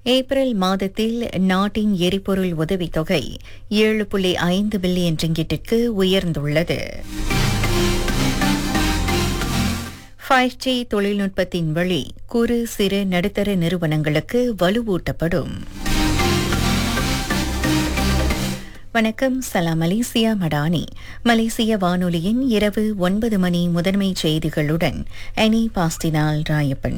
April மாதத்தில் நாட்டின் எரிபொருள் உதவித்தொகை ஏழு புள்ளி ஐந்து பில்லியன் ரிங்கிட்டிற்கு உயர்ந்துள்ளது ஃபைவ் ஜி தொழில்நுட்பத்தின் வழி குறு சிறு நடுத்தர நிறுவனங்களுக்கு வலுவூட்டப்படும் வணக்கம் சலாம் மலேசியா மடானி மலேசிய வானொலியின் இரவு ஒன்பது மணி முதன்மை செய்திகளுடன் அனி பாஸ்டினால் ராயப்பன்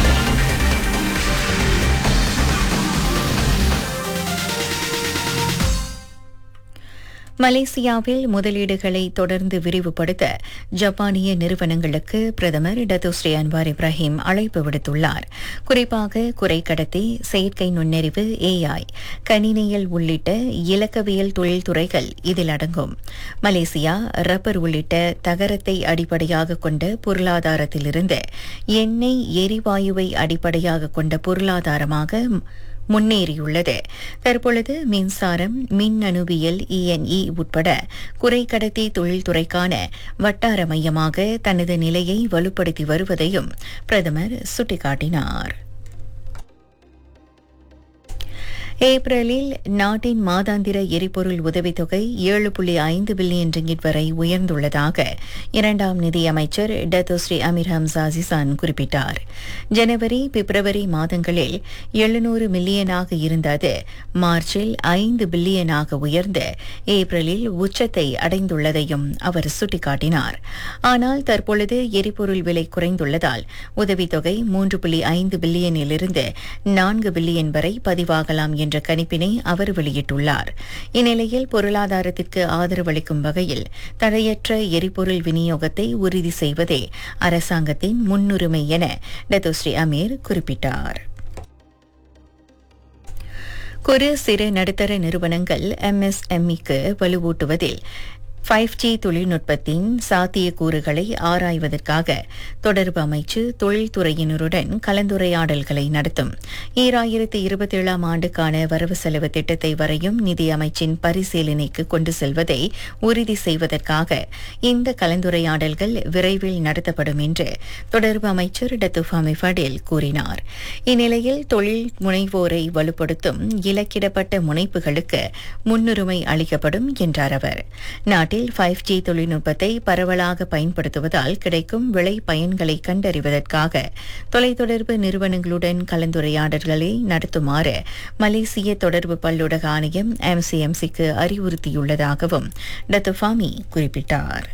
மலேசியாவில் முதலீடுகளை தொடர்ந்து விரிவுபடுத்த ஜப்பானிய நிறுவனங்களுக்கு பிரதமர் டத்துஸ்ரீ அன்வார் இப்ராஹிம் அழைப்பு விடுத்துள்ளார் குறிப்பாக குறைக்கடத்தி செயற்கை நுண்ணறிவு ஏஐ கணினியல் உள்ளிட்ட இலக்கவியல் தொழில்துறைகள் இதில் அடங்கும் மலேசியா ரப்பர் உள்ளிட்ட தகரத்தை அடிப்படையாக கொண்ட பொருளாதாரத்திலிருந்து எண்ணெய் எரிவாயுவை அடிப்படையாக கொண்ட பொருளாதாரமாக முன்னேறியுள்ளது தற்பொழுது மின்சாரம் மின்னணுவியல் இஎன்இ உட்பட குறைக்கடத்தி தொழில்துறைக்கான வட்டார மையமாக தனது நிலையை வலுப்படுத்தி வருவதையும் பிரதமர் சுட்டிக்காட்டினார் ஏப்ரலில் நாட்டின் மாதாந்திர எரிபொருள் உதவித்தொகை ஏழு புள்ளி ஐந்து பில்லியன் ரிங்கிட் வரை உயர்ந்துள்ளதாக இரண்டாம் நிதியமைச்சர் டத்தோஸ்ரீ அமீர் ஹம்சா ஜிசான் குறிப்பிட்டார் ஜனவரி பிப்ரவரி மாதங்களில் எழுநூறு மில்லியனாக இருந்தது மார்ச்சில் ஐந்து பில்லியனாக உயர்ந்து ஏப்ரலில் உச்சத்தை அடைந்துள்ளதையும் அவர் சுட்டிக்காட்டினார் ஆனால் தற்பொழுது எரிபொருள் விலை குறைந்துள்ளதால் உதவித்தொகை மூன்று புள்ளி ஐந்து பில்லியனிலிருந்து நான்கு பில்லியன் வரை பதிவாகலாம் என்ற கணிப்பினை அவர் வெளியிட்டுள்ளார் இந்நிலையில் பொருளாதாரத்திற்கு ஆதரவளிக்கும் வகையில் தடையற்ற எரிபொருள் விநியோகத்தை உறுதி செய்வதே அரசாங்கத்தின் முன்னுரிமை என டத்தோஸ்ரீ அமீர் குறிப்பிட்டார் குறு சிறு நடுத்தர நிறுவனங்கள் எம்எஸ்எம்இக்கு வலுவூட்டுவதில் ஃபைவ் ஜி தொழில்நுட்பத்தின் சாத்தியக்கூறுகளை ஆராய்வதற்காக தொடர்பு அமைச்சு தொழில்துறையினருடன் கலந்துரையாடல்களை நடத்தும் ஈராயிரத்து இருபத்தேழாம் ஆண்டுக்கான வரவு செலவு திட்டத்தை வரையும் நிதி அமைச்சின் பரிசீலனைக்கு கொண்டு செல்வதை உறுதி செய்வதற்காக இந்த கலந்துரையாடல்கள் விரைவில் நடத்தப்படும் என்று தொடர்பு அமைச்சர் டத்துஃபாமி ஃபடேல் கூறினார் இந்நிலையில் தொழில் முனைவோரை வலுப்படுத்தும் இலக்கிடப்பட்ட முனைப்புகளுக்கு முன்னுரிமை அளிக்கப்படும் என்றார் அவர் நாட்டில் நாட்டில் ஃபைவ் ஜி தொழில்நுட்பத்தை பரவலாக பயன்படுத்துவதால் கிடைக்கும் விளை பயன்களை கண்டறிவதற்காக தொலைத்தொடர்பு நிறுவனங்களுடன் கலந்துரையாடல்களை நடத்துமாறு மலேசிய தொடர்பு பல்லுடக ஆணையம் எம்சிஎம்சிக்கு அறிவுறுத்தியுள்ளதாகவும் டத்துஃபாமி குறிப்பிட்டார்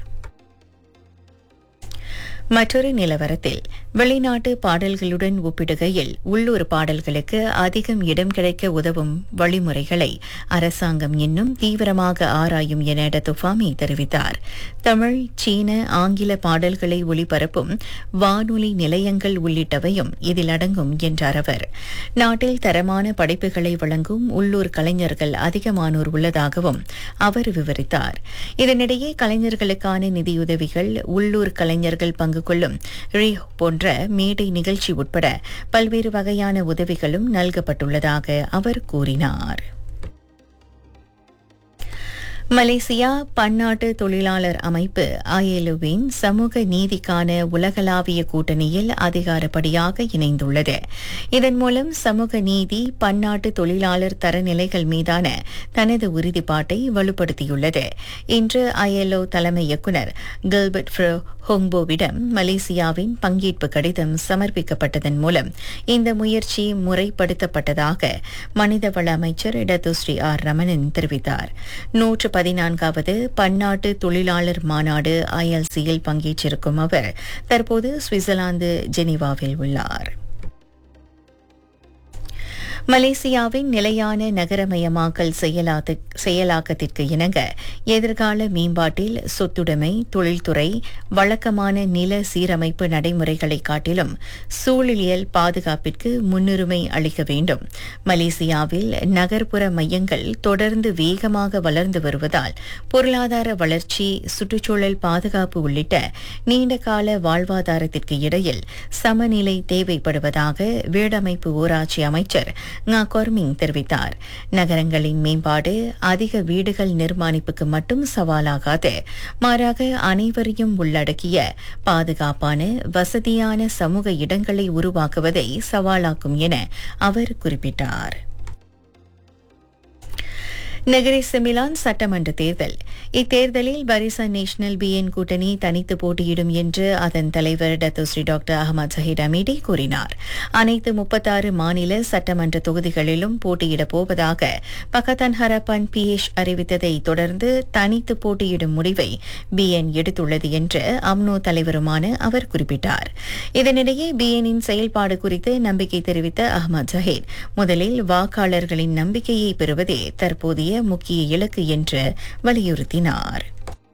மற்றொரு நிலவரத்தில் வெளிநாட்டு பாடல்களுடன் ஒப்பிடுகையில் உள்ளூர் பாடல்களுக்கு அதிகம் இடம் கிடைக்க உதவும் வழிமுறைகளை அரசாங்கம் இன்னும் தீவிரமாக ஆராயும் என டத்துஃபாமி தெரிவித்தார் தமிழ் சீன ஆங்கில பாடல்களை ஒளிபரப்பும் வானொலி நிலையங்கள் உள்ளிட்டவையும் இதில் அடங்கும் என்றார் அவர் நாட்டில் தரமான படைப்புகளை வழங்கும் உள்ளூர் கலைஞர்கள் அதிகமானோர் உள்ளதாகவும் அவர் விவரித்தார் இதனிடையே கலைஞர்களுக்கான நிதியுதவிகள் உள்ளூர் கலைஞர்கள் பங்கு கொள்ளும் ரீஹ் போன்ற மேடை நிகழ்ச்சி உட்பட பல்வேறு வகையான உதவிகளும் நல்கப்பட்டுள்ளதாக அவர் கூறினார் மலேசியா பன்னாட்டு தொழிலாளர் அமைப்பு ஐஎல்ஓவின் சமூக நீதிக்கான உலகளாவிய கூட்டணியில் அதிகாரப்படியாக இணைந்துள்ளது இதன் மூலம் சமூக நீதி பன்னாட்டு தொழிலாளர் தரநிலைகள் மீதான தனது உறுதிப்பாட்டை வலுப்படுத்தியுள்ளது இன்று ஐஎல்ஓ தலைமை இயக்குநர் கில்பர்ட் ஃப்ரோ ஹோங்போவிடம் மலேசியாவின் பங்கேற்பு கடிதம் சமர்ப்பிக்கப்பட்டதன் மூலம் இந்த முயற்சி முறைப்படுத்தப்பட்டதாக மனிதவள அமைச்சர் இடத்துஸ்ரீ ஆர் ரமணன் தெரிவித்தார் நூற்று பதினான்காவது பன்னாட்டு தொழிலாளர் மாநாடு ஐஎல்சியில் பங்கேற்றிருக்கும் அவர் தற்போது சுவிட்சர்லாந்து ஜெனீவாவில் உள்ளார் மலேசியாவின் நிலையான நகரமயமாக்கல் செயலாத்து- செயலாக்கத்திற்கு இணங்க எதிர்கால மேம்பாட்டில் சொத்துடைமை தொழில்துறை வழக்கமான நில சீரமைப்பு நடைமுறைகளை காட்டிலும் சூழலியல் பாதுகாப்பிற்கு முன்னுரிமை அளிக்க வேண்டும் மலேசியாவில் நகர்ப்புற மையங்கள் தொடர்ந்து வேகமாக வளர்ந்து வருவதால் பொருளாதார வளர்ச்சி சுற்றுச்சூழல் பாதுகாப்பு உள்ளிட்ட நீண்டகால வாழ்வாதாரத்திற்கு இடையில் சமநிலை தேவைப்படுவதாக வீடமைப்பு ஊராட்சி அமைச்சர் ngா கொர்மிங் தெரிவித்தார் நகரங்களின் மேம்பாடு அதிக வீடுகள் நிர்மாணிப்புக்கு மட்டும் சவாலாகாது மாறாக அனைவரையும் உள்ளடக்கிய பாதுகாப்பான வசதியான சமூக இடங்களை உருவாக்குவதை சவாலாக்கும் என அவர் குறிப்பிட்டார் நகரி செமிலான் சட்டமன்ற தேர்தல் இத்தேர்தலில் பரிசா நேஷனல் பிஎன் கூட்டணி தனித்து போட்டியிடும் என்று அதன் தலைவர் Dato Sri doctor Ahmad Zahid Hamidi கூறினார் அனைத்து முப்பத்தாறு மாநில சட்டமன்ற தொகுதிகளிலும் போட்டியிடப் போவதாக பகத்தான் ஹரப்பன் பிஎஷ் அறிவித்ததை தொடர்ந்து தனித்து போட்டியிடும் முடிவை பிஎன் எடுத்துள்ளது என்று அம்னோ தலைவருமான அவர் குறிப்பிட்டார் இதனிடையே பிஎனின் செயல்பாடு குறித்து நம்பிக்கை தெரிவித்த அகமது சஹித் முதலில் வாக்காளர்களின் நம்பிக்கையை பெறுவதே தற்போதைய முக்கிய இலக்கு என்று வலியுறுத்தினார்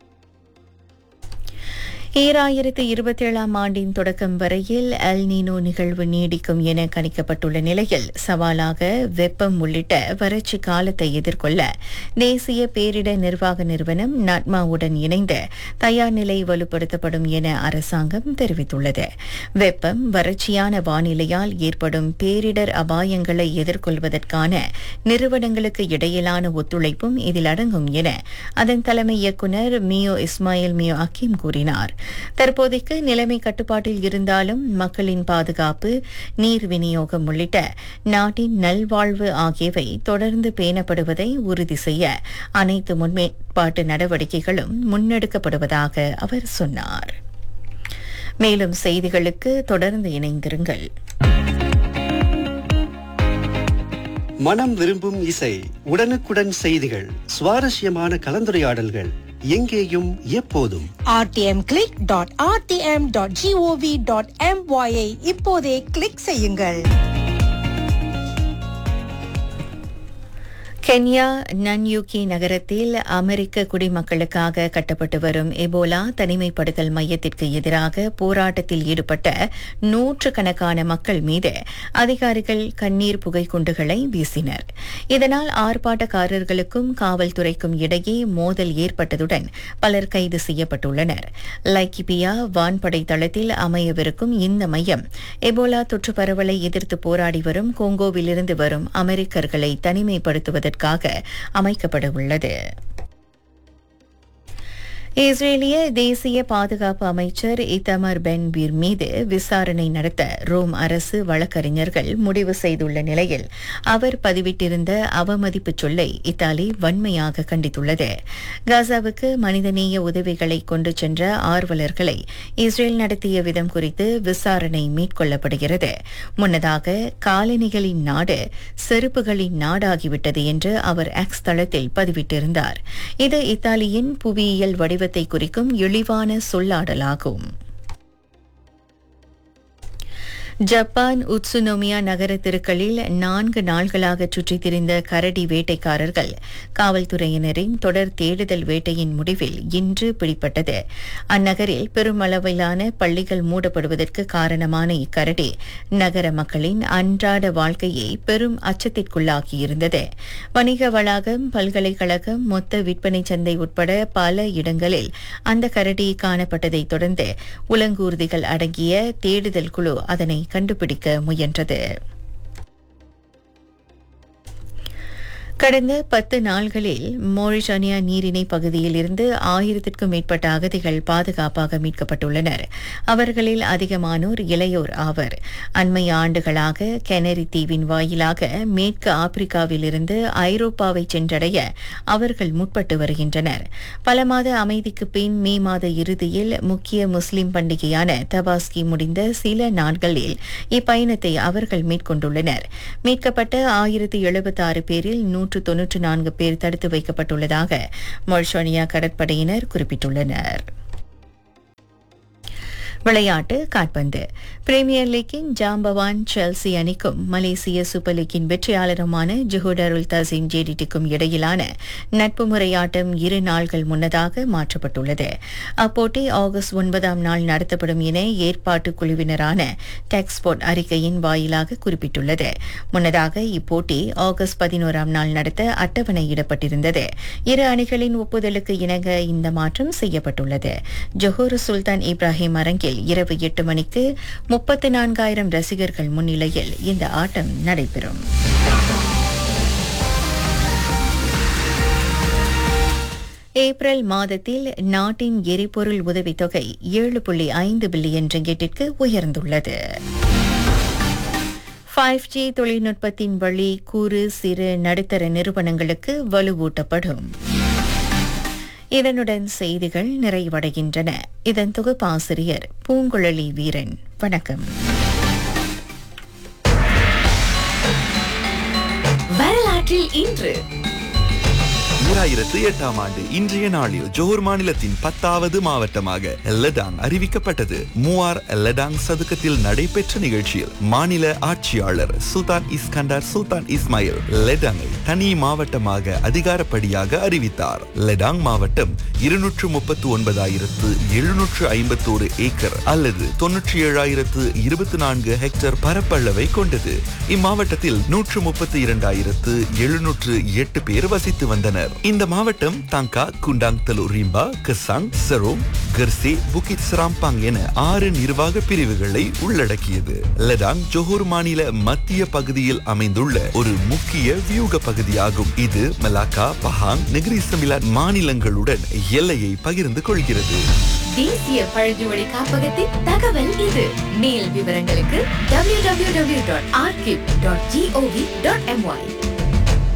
ஈராயிரத்து இருபத்தேழாம் ஆண்டின் தொடக்கம் வரையில் எல் நீனோ நிகழ்வு நீடிக்கும் என கணிக்கப்பட்டுள்ள நிலையில் சவாலாக வெப்பம் உள்ளிட்ட வறட்சி காலத்தை எதிர்கொள்ள தேசிய பேரிடர் நிர்வாக நிறுவனம் நட்மாவுடன் இணைந்து தயார் நிலை வலுப்படுத்தப்படும் என அரசாங்கம் தெரிவித்துள்ளது வெப்பம் வறட்சியான வானிலையால் ஏற்படும் பேரிடர் அபாயங்களை எதிர்கொள்வதற்கான நிறுவனங்களுக்கு இடையிலான ஒத்துழைப்பும் இதில் அடங்கும் என அதன் தலைமை இயக்குநர் மியோ இஸ்மாயில் மியோ அக்கீம் கூறினார் தற்போதைக்கு நிலைமை கட்டுப்பாட்டில் இருந்தாலும் மக்களின் பாதுகாப்பு நீர் விநியோகம் உள்ளிட்ட நாட்டின் நல்வாழ்வு ஆகியவை தொடர்ந்து பேணப்படுவதை உறுதி செய்ய அனைத்து முன்னேற்பாட்டு நடவடிக்கைகளும் முன்னெடுக்கப்படுவதாக அவர் சொன்னார் மேலும் செய்திகளுக்கு தொடர்ந்து இணைந்திருங்கள் மனம் விரும்பும் இசை உடனுக்குடன் செய்திகள் சுவாரஸ்யமான கலந்துரையாடல்கள் எங்கேயும் எப்போதும் rtm.rtm.gov.my ஐ இப்போதே கிளிக் செய்யுங்கள் கென்யா நன்யூகி நகரத்தில் அமெரிக்க குடிமக்களுக்காக கட்டப்பட்டு வரும் எபோலா தனிமைப்படுத்தல் மையத்திற்கு எதிராக போராட்டத்தில் ஈடுபட்ட நூற்றுக்கணக்கான மக்கள் மீது அதிகாரிகள் கண்ணீர் புகை குண்டுகளை வீசினர் இதனால் ஆர்ப்பாட்டக்காரர்களுக்கும் காவல்துறைக்கும் இடையே மோதல் ஏற்பட்டதுடன் பலர் கைது செய்யப்பட்டுள்ளனர் லைக்கிபியா வான்படை தளத்தில் அமையவிருக்கும் இந்த மையம் எபோலா தொற்று பரவலை எதிர்த்து போராடி வரும் கோங்கோவிலிருந்து வரும் அமெரிக்கர்களை தனிமைப்படுத்துவதற்கு செய்வதற்காக அமைக்கப்பட உள்ளது இஸ்ரேலிய தேசிய பாதுகாப்பு அமைச்சர் இத்தமர் பென் பீர் மீது விசாரணை நடத்த ரோம் அரசு வழக்கறிஞர்கள் முடிவு செய்துள்ள நிலையில் அவர் பதிவிட்டிருந்த அவமதிப்பு சொல்லை இத்தாலி வன்மையாக கண்டித்துள்ளது காசாவுக்கு மனிதநேய உதவிகளை கொண்டு சென்ற ஆர்வலர்களை இஸ்ரேல் நடத்திய விதம் குறித்து விசாரணை மேற்கொள்ளப்படுகிறது முன்னதாக காலணிகளின் நாடு செருப்புகளின் நாடாகிவிட்டது என்று அவர் எக்ஸ் தளத்தில் பதிவிட்டிருந்தார் இது இத்தாலியின் புவியியல் வடிவ வடிவத்தை குறிக்கும் இழிவான சொல்லாடலாகும் ஜப்பான் உட்சுனோமியா நகர தெருக்களில் நான்கு நாள்களாக சுற்றித் திரிந்த கரடி வேட்டைக்காரர்கள் காவல்துறையினரின் தொடர் தேடுதல் வேட்டையின் முடிவில் இன்று பிடிப்பட்டது அந்நகரில் பெருமளவிலான பள்ளிகள் மூடப்படுவதற்கு காரணமான இக்கரடி நகர மக்களின் அன்றாட வாழ்க்கையை பெரும் அச்சத்திற்குள்ளாக்கியிருந்தது வணிக வளாகம் பல்கலைக்கழகம் மொத்த விற்பனை சந்தை உட்பட பல இடங்களில் அந்த கரடி காணப்பட்டதைத் தொடர்ந்து உலங்கூர்திகள் அடங்கிய தேடுதல் குழு அதனை கண்டுபிடிக்க முயன்றது கடந்த பத்து நாள்களில் மோரிஷானியா நீரிணை பகுதியில் இருந்து ஆயிரத்திற்கும் மேற்பட்ட அகதிகள் பாதுகாப்பாக மீட்கப்பட்டுள்ளனர் அவர்களில் அதிகமானோர் இளையோர் ஆவர் அண்மை ஆண்டுகளாக கெனரி தீவின் வாயிலாக மேற்கு ஆப்பிரிக்காவிலிருந்து ஐரோப்பாவை சென்றடைய அவர்கள் முற்பட்டு வருகின்றனர் பல மாத அமைதிக்கு பின் மே மாத இறுதியில் முக்கிய முஸ்லிம் பண்டிகையான தபாஸ்கி முடிந்த சில நாட்களில் இப்பயணத்தை அவர்கள் மேற்கொண்டுள்ளனர் மீட்கப்பட்ட ஆயிரத்து எழுபத்தாறு பேரில் நூற்று தொன்னூற்று நான்கு பேர் தடுத்து வைக்கப்பட்டுள்ளதாக மொரிஷோனியா கடற்படையினர் குறிப்பிட்டுள்ளனர் விளையாட்டு காட்பந்து பிரீமியர் லீக்கின் ஜாம்பவான் செல்சி அணிக்கும் மலேசிய சூப்பர் லீக்கின் வெற்றியாளருமான ஜுஹூடருல் தசீம் ஜேடிடிக்கும் இடையிலான நட்பு முறையாட்டம் இரு நாள்கள் முன்னதாக மாற்றப்பட்டுள்ளது அப்போட்டி ஆகஸ்ட் ஒன்பதாம் நாள் நடத்தப்படும் என ஏற்பாட்டு குழுவினரான டெக்ஸ்போர்ட் அறிக்கையின் வாயிலாக குறிப்பிட்டுள்ளது முன்னதாக இப்போட்டி ஆகஸ்ட் பதினோராம் நாள் நடத்த அட்டவணையிடப்பட்டிருந்தது இரு அணிகளின் ஒப்புதலுக்கு இணங்க இந்த மாற்றம் செய்யப்பட்டுள்ளது ஜொஹூர் சுல்தான் இப்ராஹிம் அரங்கில் இரவு எட்டு மணிக்கு முப்பத்து நான்காயிரம் ரசிகர்கள் முன்னிலையில் இந்த ஆட்டம் நடைபெறும் ஏப்ரல் மாதத்தில் நாட்டின் எரிபொருள் உதவித்தொகை ஏழு புள்ளி ஐந்து பில்லியன் ரிங்கெட்டிற்கு உயர்ந்துள்ளது ஃபைவ் ஜி தொழில்நுட்பத்தின் வழி குறு சிறு நடுத்தர நிறுவனங்களுக்கு வலுவூட்டப்படும் இதனுடன் செய்திகள் நிறைவடைகின்றன இதன் தொகுப்பாசிரியர் பூங்குழலி வீரன் வணக்கம் வரலாற்றில் இன்று ஈராயிரத்து எட்டாம் ஆண்டு இன்றைய நாளில் ஜோஹர் மாநிலத்தின் பத்தாவது மாவட்டமாக லடாங் அறிவிக்கப்பட்டது மூவார் லடாங் சதுக்கத்தில் நடைபெற்ற நிகழ்ச்சியில் மாநில ஆட்சியாளர் சுல்தான் இஸ்கண்டர் சுல்தான் இஸ்மாயில் லெடாங்கை தனி மாவட்டமாக அதிகாரப்படியாக அறிவித்தார் லெடாங் மாவட்டம் இருநூற்று முப்பத்து ஒன்பதாயிரத்து எழுநூற்று ஐம்பத்தோரு ஏக்கர் அல்லது தொன்னூற்றி ஏழாயிரத்து இருபத்தி நான்கு ஹெக்டேர் பரப்பளவை கொண்டது இம்மாவட்டத்தில் நூற்று முப்பத்தி இரண்டாயிரத்து எழுநூற்று எட்டு பேர் வசித்து வந்தனர் இந்த மாவட்டம் தாங்கா குண்டாங் தலு ரிம்பா கசாங் சரோம் கர்சே புகித் சராம்பாங் என ஆறு நிர்வாக பிரிவுகளை உள்ளடக்கியது லடாங் ஜோஹர் மாநில மத்திய பகுதியில் அமைந்துள்ள ஒரு முக்கிய வியூக பகுதியாகும் இது மலாக்கா பஹாங் நெகிரி சமிலான் மாநிலங்களுடன் எல்லையை பகிர்ந்து கொள்கிறது தேசிய பழங்குடி காப்பகத்தின் தகவல் இது மேல் விவரங்களுக்கு www.archive.gov.my